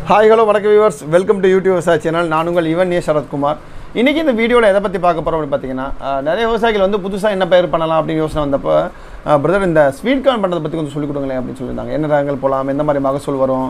hi hello வணக்கம் viewers welcome to YouTube விவசாய channel நான் உங்கள் இவன் ஏ சரத்குமார் இன்றைக்கி இந்த வீடியோவில் எதை பற்றி பார்க்க போகிறோம் அப்படின்னு பார்த்தீங்கன்னா அஹ், நிறைய விவசாயிகள் வந்து புதுசாக என்ன பயிர் பண்ணலாம் அப்படின்னு யோசனை வந்தப்போ பிரதர் இந்த ஸ்வீட் கார்ன் பண்ணுறதை பற்றி கொஞ்சம் சொல்லிக் கொடுங்களேன் அப்படின்னு சொல்லியிருந்தாங்க என்ன ரகங்கள் போகலாம் எந்த மாதிரி மகசூல் வரும்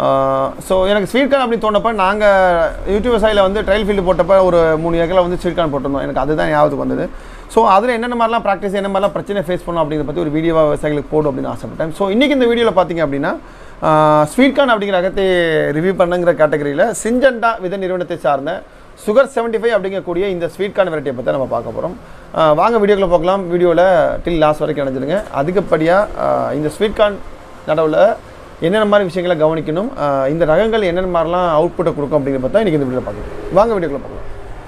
ஸோ எனக்கு ஸ்வீட் கார்ன் அப்படின்னு தோணப்போ நாங்கள் யூடியூப் விவசாயியில் வந்து ட்ரையல் ஃபீல்டு போட்டப்போ ஒரு மூணு ஏக்கரில் வந்து ஸ்வீட் கார்ன் போட்டிருந்தோம் எனக்கு அதுதான் ஞாபகத்துக்கு வந்தது ஸோ அதில் என்னென்ன மாதிரிலாம் ப்ராக்டிஸ் என்ன மாதிரிலாம் பிரச்சனை ஃபேஸ் பண்ணணும் அப்படிங்கிறத பற்றி ஒரு வீடியோவாக விவசாயிகளுக்கு போடும் அப்படின்னு ஆசைப்பட்டேன் ஸோ இன்றைக்கி இந்த வீடியோவில் பார்த்தீங்க அப்படின்னா ஸ்வீட் கார்ன் அப்படிங்கிற ரகத்தை ரிவ்யூ பண்ணுங்கிற கேட்டகரியில் சிஞ்சண்டா வித நிறுவனத்தை சார்ந்த சுகர் 75 ஃபைவ் அப்படிங்கக்கூடிய இந்த ஸ்வீட் கார்ன் வெரைட்டியை பற்றி நம்ம பார்க்க போகிறோம் வாங்க வீடியோக்குள்ள பார்க்கலாம் வீடியோவில் டில் லாஸ்ட் வரைக்கும் அடைஞ்சிருங்க அதிகப்படியாக இந்த ஸ்வீட் கார்ன் நடவில் என்னென்ன மாதிரி விஷயங்களை கவனிக்கணும் ஆஹ் இந்த ரகங்கள் என்னென்ன மாதிரிலாம் அவுட்புட்டை கொடுக்கும் அப்படிங்கிறத பற்றி இன்றைக்கி இந்த வீடியோவில் பார்க்கலாம் வாங்க வீடியோக்குள்ள பார்க்கலாம்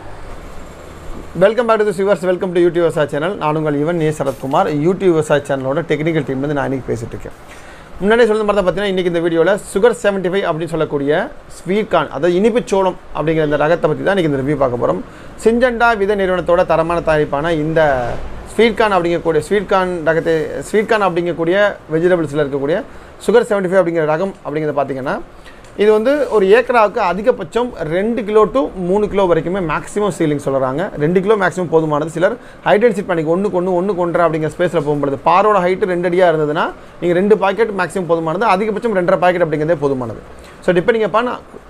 welcome back to viewers welcome to YouTube விவசாய சேனல் நான் உங்கள் இவன் ஏ சரத்குமார் யூடியூப் விவசாய சேனலோட டெக்னிக்கல் டீம்லேருந்து நான் இன்றைக்கி பேசிட்டு இருக்கேன் முன்னாடியே சொல்லுற மாதிரி தான் பார்த்தீங்கன்னா இன்றைக்கி இந்த வீடியோவில் சுகர் 75 ஃபைவ் அப்படின்னு சொல்லக்கூடிய ஸ்வீட் கார்ன் அதாவது இனிப்பு சோளம் அப்படிங்கிற இந்த ரகத்தை பற்றி தான் இன்றைக்கி இந்த ரிவ்யூ பார்க்க போகிறோம் சிஞ்சண்டா வித நிறுவனத்தோட தரமான தயாரிப்பான இந்த ஸ்வீட் கார்ன் அப்படிங்கக்கூடிய ஸ்வீட் கார்ன் ரகத்தை ஸ்வீட் கார்ன் அப்படிங்கக்கூடிய வெஜிடபிள்ஸில் இருக்கக்கூடிய சுகர் 75 ஃபைவ் அப்படிங்கிற ரகம் அப்படிங்கிறத பார்த்தீங்கன்னா இது வந்து ஒரு ஏக்கராவுக்கு அதிகபட்சம் ரெண்டு கிலோ டு மூணு கிலோ வரைக்குமே மேக்ஸிமம் சீலிங் சொல்கிறாங்க ரெண்டு கிலோ மேக்ஸிமம் போதுமானது சிலர் ஹைட் அண்ட் சிட் பண்ணி ஒன்றுக்கு ஒன்று ஒன்று ஒன்றரை அப்படிங்கிற ஸ்பேஸில் போகும்பொழுது பாரோட ஹைட்டு ரெண்டு அடியாக இருந்ததுன்னா நீங்கள் ரெண்டு பாக்கெட் மேக்ஸிமம் போதுமானது அதிகபட்சம் ரெண்டரை பாக்கெட் அப்படிங்கிறதே போதுமானது ஸோ டிப்பெண்டிங் அப்பான்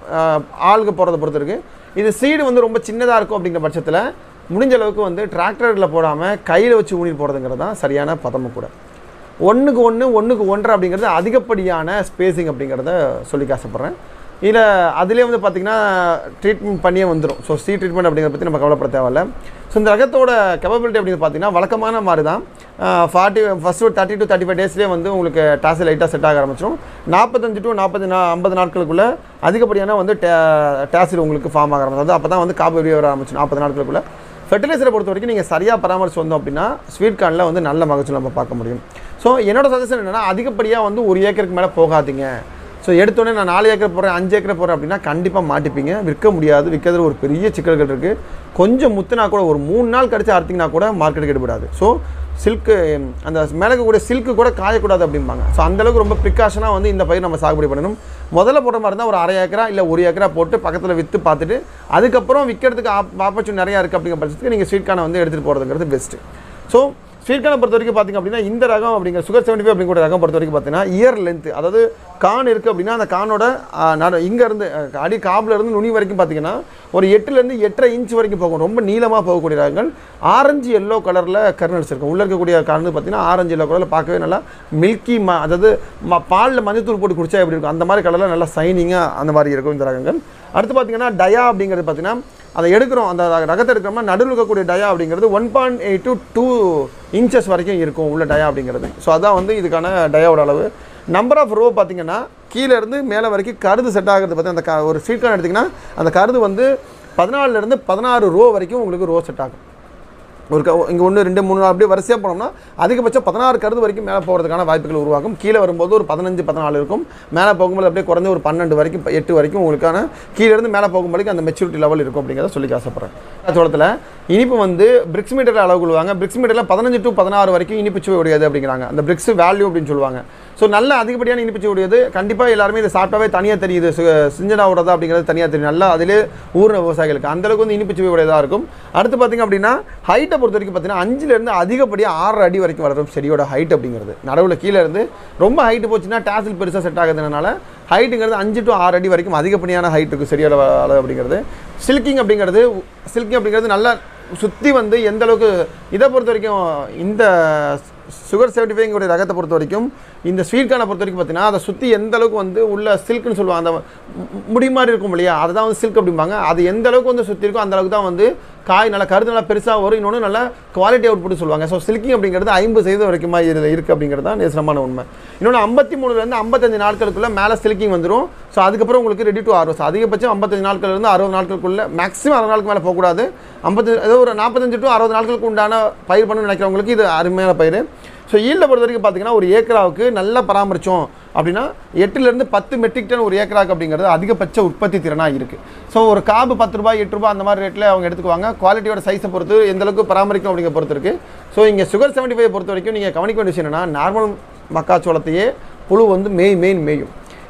ஆளுக்கு போகிறத பொறுத்து இருக்குது இது சீடு வந்து ரொம்ப சின்னதாக இருக்கும் அப்படிங்கிற பட்சத்தில் முடிஞ்ச அளவுக்கு வந்து டிராக்டரில் போடாமல் கையில் வச்சு ஊனி போடுறதுங்கிறது தான் சரியான பதமும் கூட ஒன்றுக்கு ஒன்று ஒன்றுக்கு ஒன்றரை அப்படிங்கிறது அதிகப்படியான ஸ்பேசிங் அப்படிங்கிறத சொல்லிக்க ஆசைப்பட்றேன் இதில் அதிலே வந்து பார்த்திங்கன்னா ட்ரீட்மெண்ட் பண்ணியே வந்துடும் ஸோ சீ ட்ரீட்மெண்ட் அப்படிங்கிறத பற்றி நம்ம கவலைப்பட தேவையில்ல ஸோ இந்த ரகத்தோட கெப்பபிலிட்டி அப்படின்னு பார்த்தீங்கன்னா வழக்கமான மாதிரி தான் ஃபார்ட்டி ஃபஸ்ட் ஒரு தேர்ட்டி டு தேர்ட்டி ஃபைவ் டேஸ்லேயே வந்து உங்களுக்கு டாஸ் லைட்டாக செட் ஆக ஆரம்பிச்சிடும் நாற்பத்தஞ்சு டு நாற்பது நா ஐம்பது நாட்களுக்குள்ளே அதிகப்படியான வந்து டேசில் உங்களுக்கு ஃபார்ம் ஆக ஆரம்பிச்சது அப்போ தான் வந்து காப்பு வெளியே வர ஆரம்பிச்சு நாற்பது நாட்களுக்குள்ளே ஃபெர்டிலைசரை பொறுத்த வரைக்கும் நீங்கள் சரியாக பராமரிச்சு வந்தோம் அப்படின்னா ஸ்வீட் கார்னில் வந்து நல்ல மகசூல் நம்ம பார்க்க முடியும் ஸோ என்னோட சஜஷன் என்னென்னா அதிகப்படியாக வந்து ஒரு ஏக்கருக்கு மேலே போகாதீங்க ஸோ எடுத்தோடனே நான் நாலு ஏக்கர் போகிறேன் அஞ்சு ஏக்கர் போகிறேன் அப்படின்னா கண்டிப்பாக மாட்டிப்பீங்க விற்க முடியாது விற்கிறதுல ஒரு பெரிய சிக்கல்கள் இருக்குது கொஞ்சம் முத்துனா கூட ஒரு மூணு நாள் கழிச்சு அறுத்திங்கன்னா கூட மார்க்கெட்டுக்கு எடுபடாது ஸோ சில்க்கு அந்த மேலே இருக்கக்கூடிய சில்க்கு கூட காயக்கூடாது அப்படிம்பாங்க ஸோ அந்தளவுக்கு ரொம்ப ப்ரிகாஷனாக வந்து இந்த பயிர் நம்ம சாகுபடி பண்ணணும் முதல்ல போடுற மாதிரி இருந்தால் ஒரு அரை ஏக்கரா இல்லை ஒரு ஏக்கரா போட்டு பக்கத்தில் விற்று பார்த்துட்டு அதுக்கப்புறம் விற்கிறதுக்கு ஆப் ஆப்பர்ச்சுனிட்டி நிறையா இருக்குது அப்படிங்கிற பட்சத்துக்கு நீங்கள் ஸ்வீட் கார்னை வந்து எடுத்துகிட்டு போகிறதுங்கிறது பெஸ்ட்டு ஸோ ஸ்வீட் கார்னை பொறுத்த வரைக்கும் பார்த்திங்க அப்படின்னா இந்த ரகம் அப்படிங்கிற சுகர் செவன்டி ஃபைவ் அப்படிங்கிற ரகம் பொறுத்த வரைக்கும் பார்த்தீங்கன்னா இயர் லென்த் அதாவது கான் இருக்குது அப்படின்னா அந்த கானோட நடு இங்கேருந்து அடி காபில் இருந்து நுனி வரைக்கும் பார்த்தீங்கன்னா ஒரு எட்டுலேருந்து எட்டரை இன்ச் வரைக்கும் போகும் ரொம்ப நீளமாக போகக்கூடிய ரகங்கள் ஆரஞ்சு எல்லோ கலரில் கர்னல்ஸ் இருக்கும் உள்ளே இருக்கக்கூடிய கர்னல் பார்த்தீங்கன்னா ஆரஞ்சு எல்லோ கலரில் பார்க்கவே நல்லா மில்கி ம அதாவது ம பாலில் மஞ்சத்தூள் போட்டு குடிச்சா எப்படி இருக்கும் அந்த மாதிரி கலரில் நல்லா சைனிங்காக அந்த மாதிரி இருக்கும் இந்த ரகங்கள் அடுத்து பார்த்தீங்கன்னா டயா அப்படிங்கிறது பார்த்தீங்கன்னா அதை எடுக்கிறோம் அந்த ரகத்தை எடுக்கிறோம்னா நடுவில் இருக்கக்கூடிய டயா அப்படிங்கிறது one point eight to two inches வரைக்கும் இருக்கும் உள்ள டயா அப்படிங்கிறது ஸோ அதான் வந்து இதுக்கான டயாவோட அளவு நம்பர் ஆஃப் ரோ பார்த்தீங்கன்னா கீழே இருந்து மேலே வரைக்கும் கருது செட் ஆகிறது பார்த்து அந்த க ஒரு ஸ்வீட் கார்ன் எடுத்திங்கன்னா அந்த கருது வந்து பதினாலுலேருந்து பதினாறு ரோ வரைக்கும் உங்களுக்கு ரோ செட் ஆகும் ஒரு க இங்கே ஒன்று ரெண்டு மூணு நாலு அப்படியே வரிசையாக போனோம்னா அதிகபட்சம் பதினாறு கருது வரைக்கும் மேலே போகிறதுக்கான வாய்ப்புகள் உருவாகும் கீழே வரும்போது ஒரு பதினஞ்சு பதினாலு இருக்கும் மேலே போகும்போது அப்படியே குறைஞ்ச ஒரு பன்னெண்டு வரைக்கும் எட்டு வரைக்கும் உங்களுக்கான கீழே இருந்து மேலே போகும் வரைக்கும் அந்த மெச்சூரிட்டி லெவல் இருக்கும் அப்படிங்கிறத சொல்லி ஆசைப்பட்றேன் சோளத்தில் இனிப்பு வந்து பிரிக்ஸ் மீட்டரில் அளவு கொள்வாங்க பிரிக்ஸ் மீட்டரில் பதினஞ்சு டு பதினாறு வரைக்கும் இனிப்பு சுவை உடையது அப்படிங்கிறாங்க அந்த பிரிக்ஸ் வேல்யூ அப்படின்னு சொல்லுவாங்க ஸோ நல்ல அதிகப்படியான இனிப்பு சுவை உடையது கண்டிப்பாக எல்லாருமே இதை சாப்பிட்டாவே தனியாக தெரியுது சிஞ்சனாவோடதா அப்படிங்கிறது தனியாக தெரியும் நல்லா அதிலே ஊர்ன விவசாயிகளுக்கு அந்தளவுக்கு வந்து இனிப்பு சுவை உடையதாக இருக்கும் அடுத்து பார்த்திங்க அப்படின்னா ஹைட்டை பொறுத்த வரைக்கும் பார்த்தீங்கன்னா அஞ்சுலேருந்து அதிகப்படியாக ஆறு அடி வரைக்கும் வளரும் செடியோட ஹைட் அப்படிங்கிறது நடுவில் கீழே இருந்து ரொம்ப ஹைட்டு போச்சுன்னா டேசில் பெருசாக செட் ஆகுதுனால ஹைட்டுங்கிறது அஞ்சு டு ஆறு அடி வரைக்கும் அதிகப்படியான ஹைட் இருக்குது செடியோட அளவு அப்படிங்கிறது சில்கிங் அப்படிங்கிறது சில்கிங் அப்படிங்கிறது நல்லா சுற்றி வந்து எந்த அளவுக்கு இதை பொறுத்த வரைக்கும் இந்த சுகர் செவன்டி ஃபைவ்ங்களுடைய ரகத்தை பொறுத்த வரைக்கும் இந்த ஸ்வீட் கார்னை பொறுத்த வரைக்கும் பார்த்தீங்கன்னா அதை சுற்றி எந்த அளவுக்கு வந்து உள்ள சில்க்னு சொல்லுவாங்க அந்த மு- முடி மாதிரி இருக்கும் இல்லையா அதை தான் வந்து சில்க் அப்படிம்பாங்க அது எந்த அளவுக்கு வந்து சுற்றி இருக்கோ அந்த அளவுக்கு தான் வந்து காய் நல்லா கருது நல்லா பெருசாக வரும் இன்னொன்று நல்லா குவாலிட்டி அவுட்புட் சொல்லுவாங்க ஸோ சில்கிங் அப்படிங்கிறது ஐம்பது சதவீதம் வரைக்குமா இதில் இருக்குது அப்படிங்கிறது தான் நிதர்சனமான உண்மை இன்னொன்று ஐம்பத்தி மூணுலேருந்து ஐம்பத்தஞ்சு நாட்களுக்குள்ளே மேலே சில்கிங் வந்துடும் ஸோ அதுக்கப்புறம் உங்களுக்கு ரெடி டு ஆர்வஸ் அதிகபட்சம் ஐம்பத்தஞ்சு நாட்கள்லேருந்து அறுபது நாட்களுக்குள்ளே மேக்ஸிமம் அறுபது நாளுக்கு மேலே போகக்கூடாது ஐம்பத்தஞ்சு ஏதோ ஒரு நாற்பத்தஞ்சு டு அறுபது நாட்களுக்கு உண்டான பயிர் பண்ணணும்னு நினைக்கிறவங்களுக்கு இது அருமையான பயிர் ஸோ ஈல்டை பொறுத்த வரைக்கும் பார்த்தீங்கன்னா ஒரு ஏக்கராவுக்கு நல்லா பராமரித்தோம் அப்படின்னா எட்டுலேருந்து பத்து மெட்ரிக் டன் ஒரு ஏக்கராக்கு அப்படிங்கிறது அதிகபட்ச உற்பத்தி திறனாக இருக்குது ஸோ ஒரு காபு பத்து ரூபாய் எட்டு ரூபாய் அந்த மாதிரி ரேட்டில் அவங்க எடுத்துக்குவாங்க குவாலிட்டியோட சைஸை பொறுத்து எந்த அளவுக்கு பராமரிக்கும் அப்படிங்கிற பொறுத்து இருக்குது ஸோ இங்கே சுகர் செவன்ட்டி ஃபைவ் பொறுத்த வரைக்கும் நீங்கள் கவனிக்க வேண்டிய விஷயம் என்னன்னா நார்மல் மக்காச்சோளத்தையே புழு வந்து மேய் மெயின் மேயும்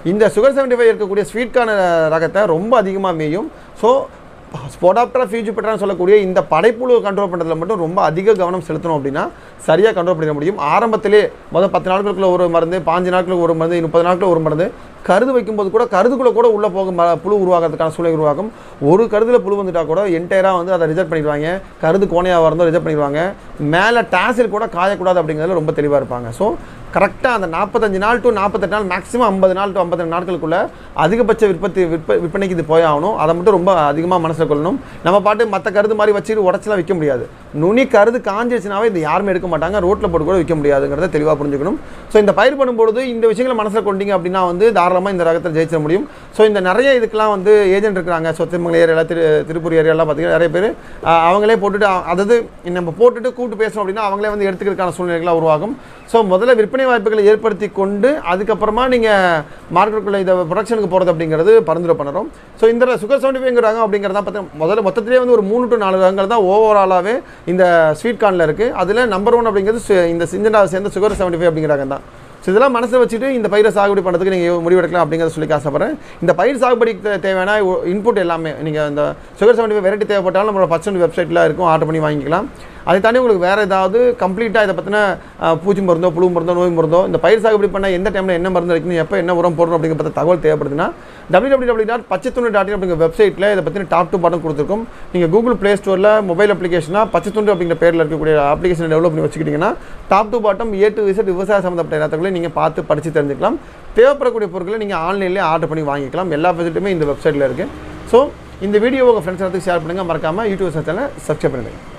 இந்த சுகர் செவன்டி ஃபைவ் இருக்கக்கூடிய ஸ்வீட்கான ரகத்தை ரொம்ப அதிகமாக மேயும் ஸோ ஸ்போடாப்டரா ஃபியூஜிபெட்ரான்னு சொல்லக்கூடிய இந்த படைப்புழு கண்ட்ரோல் பண்ணுறதுல மட்டும் ரொம்ப அதிக கவனம் செலுத்தணும் அப்படின்னா சரியாக கண்ட்ரோல் பண்ணிட முடியும் ஆரம்பத்திலே முதல் பத்து நாட்களுக்குள்ள ஒரு மருந்து பாஞ்சு நாட்களுக்கு ஒரு மருந்து முப்பது நாட்களுக்கு ஒரு மருந்து கருது வைக்கும்போது கூட கருதுக்குள்ளே கூட உள்ளே போகும் ம- புழு உருவாகிறதுக்கான சூழ்நிலை உருவாகும் ஒரு கருதுல புழு வந்துட்டா கூட என்டையராக வந்து அதை ரிஜெக்ட் பண்ணிடுவாங்க கருது கோணையாக இருந்தால் ரிஜெக்ட் பண்ணிடுவாங்க மேலே டாசில் கூட காயக்கூடாது அப்படிங்கிறதுல ரொம்ப தெளிவாக இருப்பாங்க ஸோ கரெக்டாக அந்த நாற்பத்தஞ்சு நாள் டு நாற்பத்தெட்டு நாள் மேக்ஸிமம் ஐம்பது நாள் டு ஐம்பத்தெட்டு நாட்களுக்குள்ள அதிகபட்ச விற்பத்தி விற்ப விற்பனைக்கு இது போய் ஆகணும் அதை மட்டும் ரொம்ப அதிகமாக மனசில் கொள்ளணும் நம்ம பாட்டு மற்ற கருது மாதிரி வச்சுட்டு உடச்சலாம் விற்க முடியாது நுனி கருது காஞ்சிடுச்சுனாவே இது யாருமே எடுக்க மாட்டாங்க ரோட்டில் போட்டு கூட விற்க முடியாதுங்கிறத தெளிவாக புரிஞ்சுக்கணும் ஸோ இந்த பயிர் பண்ணும்பொழுது இந்த விஷயங்களை மனசில் கொண்டீங்க அப்படின்னா வந்து தாராளமாக இந்த ரகத்தில் ஜெயிச்சிட முடியும் ஸோ இந்த நிறைய இதுக்கெல்லாம் வந்து ஏஜென்ட் இருக்கிறாங்க ஸோ திருமங்கல ஏரியாவில் திரு திருப்பூர் ஏரியாலாம் பார்த்தீங்கன்னா நிறைய பேர் அவங்களே போட்டுட்டு அ- அதாவது நம்ம போட்டுட்டு கூப்பிட்டு பேசணும் அப்படின்னா அவங்களே வந்து எடுத்துக்கிறதுக்கான சூழ்நிலைகளாக உருவாகும் ஸோ முதல்ல விற்பனை வாய்ப்புகளை ஏற்படுத்தி கொண்டு அதுக்கப்புறமா நீங்கள் மார்க்கெட்டுக்குள்ளே இதை ப்ரொடக்ஷனுக்கு போகிறது அப்படிங்கிறது பரிந்துரை பண்ணுறோம் ஸோ இந்த சுகர் செவன்டி ஃபைவ் ரகம் அப்படிங்கிறத பார்த்தீங்கன்னா முதல்ல மொத்தத்திலே வந்து ஒரு மூணு டு நாலு ரகங்கள் தான் ஓவராலாகவே இந்த ஸ்வீட் கார்னில் இருக்குது அதில் நம்பர் ஒன் அப்படிங்கிறது சு- இந்த சிஞ்சனாவை சேர்ந்த சுகர் செவன்டி ஃபைவ் அப்படிங்கிற ரகம் தான் ஸோ இதெல்லாம் மனசில் வச்சுட்டு இந்த பயிரை சாகுபடி பண்ணுறதுக்கு நீங்கள் முடிவெடுக்கலாம் அப்படிங்கிறத சொல்லி ஆசைப்படுறேன் இந்த பயிர் சாகுபடிக்கு தே- தேவையான இன்புட் எல்லாமே நீங்கள் இந்த சுகர் செவன்டி ஃபைவ் வெரைட்டி தேவைப்பட்டாலும் நம்மளோட ஃபஸ்ட் வெப்சைட்டில் இருக்கும் ஆர்டர் பண்ணி வாங்கிக்கலாம் அதை தாண்டி உங்களுக்கு வேறு ஏதாவது கம்ப்ளீட்டாக இதை பற்றின பூச்சி மருந்தோ புழு மருந்தோ நோய் மருந்தோ இந்த பயிர் சாகுபடி பண்ண எந்த டைமில் என்ன மருந்து வைக்கணும் எப்போ என்ன உரம் போடணும் அப்படிங்கிற பற்றி தகவல் தேவைப்படுதுன்னா www.பச்சைத்துணி டாட் பச்சைத்துண்டு டாட் அப்படிங்கிற வெப்சைட்டில் இதை பற்றின டாப் டு பாட்டம் கொடுத்துருக்கும் நீங்கள் கூகுள் ப்ளே ஸ்டோரில் மொபைல் அப்ளிகேஷனாக பச்சைத்துண்டு அப்படிங்கிற பேரில் இருக்கக்கூடிய அப்ளிகேஷனை டெவலப் பண்ணி வச்சுக்கிட்டிங்கன்னா top to bottom A to visit விவசாய சம்மந்தப்பட்ட எல்லாத்துக்குள்ளே நீங்கள் பார்த்து படித்து தெரிஞ்சுக்கலாம் தேவைப்படக்கூடிய பொருட்களை நீங்கள் ஆன்லைன்லேயே ஆர்டர் பண்ணி வாங்கிக்கலாம் எல்லா ஃபெசிலிட்டியுமே இந்த வெப்சைட்டில் இருக்குது ஸோ இந்த வீடியோ உங்கள் ஃப்ரெண்ட்ஸ் எல்லாத்துக்கு ஷேர் பண்ணுங்கள் மறக்காமல் யூடியூப் சேனலை சப்ஸ்கிரைப் பண்ணுங்கள்